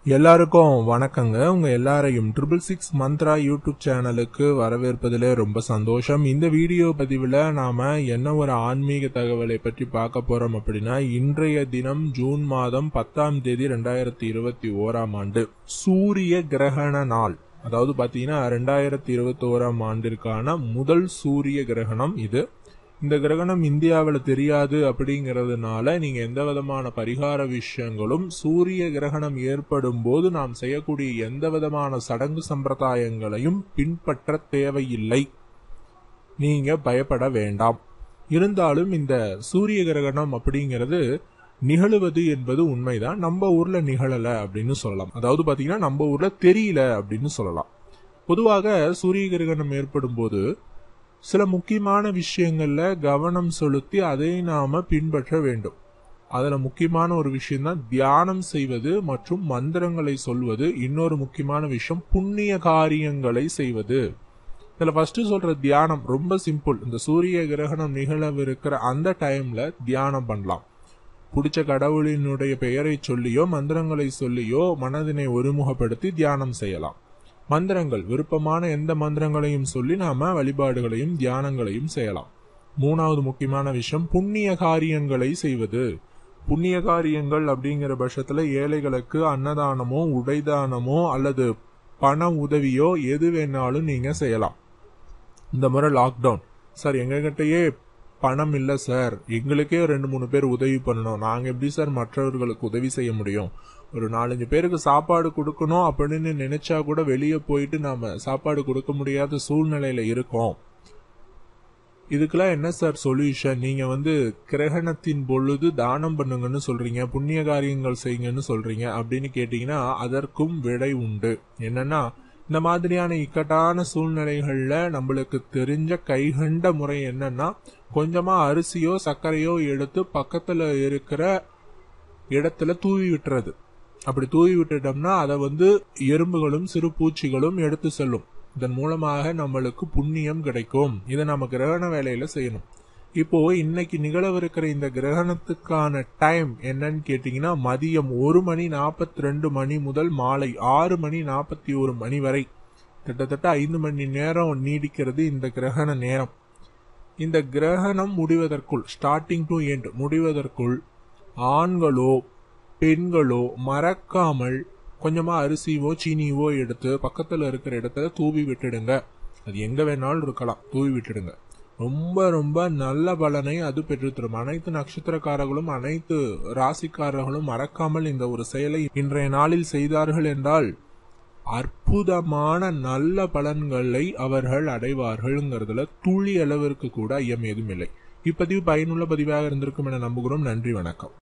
எல்லாருக்கும் வணக்கங்க உங்க எல்லாரையும் ட்ரிபிள் சிக்ஸ் மந்த்ரா யூடியூப் சேனலுக்கு வரவேற்பதிலே ரொம்ப சந்தோஷம் இந்த வீடியோ பதிவில் நாம என்ன ஒரு ஆன்மீக தகவலை பற்றி பார்க்க போறோம் அப்படின்னா இன்றைய தினம் ஜூன் மாதம் பத்தாம் தேதி ரெண்டாயிரத்தி இருபத்தி ஓராம் ஆண்டு சூரிய கிரகண நாள் அதாவது பாத்தீங்கன்னா ரெண்டாயிரத்தி இருபத்தி ஓராம் ஆண்டிற்கான முதல் சூரிய கிரகணம் இது இந்த கிரகணம் இந்தியாவில் தெரியாது அப்படிங்கிறதுனால நீங்க எந்த விதமான பரிகார விஷயங்களும் சூரிய கிரகணம் ஏற்படும் போது நாம் செய்யக்கூடிய எந்த விதமான சடங்கு சம்பிரதாயங்களையும் பின்பற்ற தேவையில்லை நீங்க பயப்பட வேண்டாம் இருந்தாலும் இந்த சூரிய கிரகணம் அப்படிங்கிறது நிகழுவது என்பது உண்மைதான் நம்ம ஊர்ல நிகழல அப்படின்னு சொல்லலாம் அதாவது பாத்தீங்கன்னா நம்ம ஊர்ல தெரியல அப்படின்னு சொல்லலாம் பொதுவாக சூரிய கிரகணம் ஏற்படும் போது சில முக்கியமான விஷயங்கள்ல கவனம் செலுத்தி அதை நாம பின்பற்ற வேண்டும் அதுல முக்கியமான ஒரு விஷயம் தான் தியானம் செய்வது மற்றும் மந்திரங்களை சொல்வது இன்னொரு முக்கியமான விஷயம் புண்ணிய காரியங்களை செய்வது இதுல ஃபர்ஸ்ட் சொல்ற தியானம் ரொம்ப சிம்பிள் இந்த சூரிய கிரகணம் நிகழவிருக்கிற அந்த டைம்ல தியானம் பண்ணலாம் பிடிச்ச கடவுளினுடைய பெயரை சொல்லியோ மந்திரங்களை சொல்லியோ மனதினை ஒருமுகப்படுத்தி தியானம் செய்யலாம் மந்திரங்கள் விருப்பமான எந்த மந்திரங்களையும் சொல்லி நாம வழிபாடுகளையும் தியானங்களையும் செய்யலாம் மூணாவது முக்கியமான விஷயம் புண்ணிய காரியங்களை செய்வது புண்ணிய காரியங்கள் அப்படிங்கிற பட்சத்துல ஏழைகளுக்கு அன்னதானமோ உடைதானமோ அல்லது பண உதவியோ எது வேணாலும் நீங்க செய்யலாம் இந்த முறை லாக்டவுன் சார் எங்ககிட்டயே பணம் இல்லை சார் எங்களுக்கே ரெண்டு மூணு பேர் உதவி பண்ணணும் நாங்கள் எப்படி சார் மற்றவர்களுக்கு உதவி செய்ய முடியும் ஒரு நாலஞ்சு பேருக்கு சாப்பாடு கொடுக்கணும் அப்படின்னு நினைச்சா கூட வெளியே போயிட்டு நாம சாப்பாடு கொடுக்க முடியாத சூழ்நிலையில இருக்கோம் இதுக்கெல்லாம் என்ன சார் சொல்யூஷன் நீங்க வந்து கிரகணத்தின் பொழுது தானம் பண்ணுங்கன்னு சொல்றீங்க புண்ணிய காரியங்கள் செய்யுங்கன்னு சொல்றீங்க அப்படின்னு கேட்டீங்கன்னா அதற்கும் விடை உண்டு என்னன்னா இந்த மாதிரியான இக்கட்டான சூழ்நிலைகள்ல நம்மளுக்கு தெரிஞ்ச கைகண்ட முறை என்னன்னா கொஞ்சமா அரிசியோ சர்க்கரையோ எடுத்து பக்கத்துல இருக்கிற இடத்துல தூவி விட்டுறது அப்படி தூவி விட்டுட்டோம்னா அதை வந்து எறும்புகளும் சிறு பூச்சிகளும் எடுத்து செல்லும் இதன் மூலமாக நம்மளுக்கு புண்ணியம் கிடைக்கும் இதை நம்ம கிரகண வேலையில செய்யணும் இப்போ இன்னைக்கு நிகழவிருக்கிற இந்த கிரகணத்துக்கான டைம் என்னன்னு கேட்டீங்கன்னா மதியம் ஒரு மணி நாற்பத்தி ரெண்டு மணி முதல் மாலை ஆறு மணி நாற்பத்தி ஒரு மணி வரை கிட்டத்தட்ட ஐந்து மணி நேரம் நீடிக்கிறது இந்த கிரகண நேரம் இந்த கிரகணம் முடிவதற்குள் ஸ்டார்டிங் டு எண்ட் முடிவதற்குள் ஆண்களோ பெண்களோ மறக்காமல் கொஞ்சமா அரிசிவோ சீனிவோ எடுத்து பக்கத்துல இருக்கிற இடத்துல தூவி விட்டுடுங்க அது எங்க வேணாலும் இருக்கலாம் தூவி விட்டுடுங்க ரொம்ப ரொம்ப நல்ல பலனை அது பெற்றுத்தரும் அனைத்து நட்சத்திரக்காரர்களும் அனைத்து ராசிக்காரர்களும் மறக்காமல் இந்த ஒரு செயலை இன்றைய நாளில் செய்தார்கள் என்றால் அற்புதமான நல்ல பலன்களை அவர்கள் அடைவார்கள்ங்கிறதுல துளி அளவிற்கு கூட ஐயம் ஏதும் இல்லை இப்பதிவு பயனுள்ள பதிவாக இருந்திருக்கும் என நம்புகிறோம் நன்றி வணக்கம்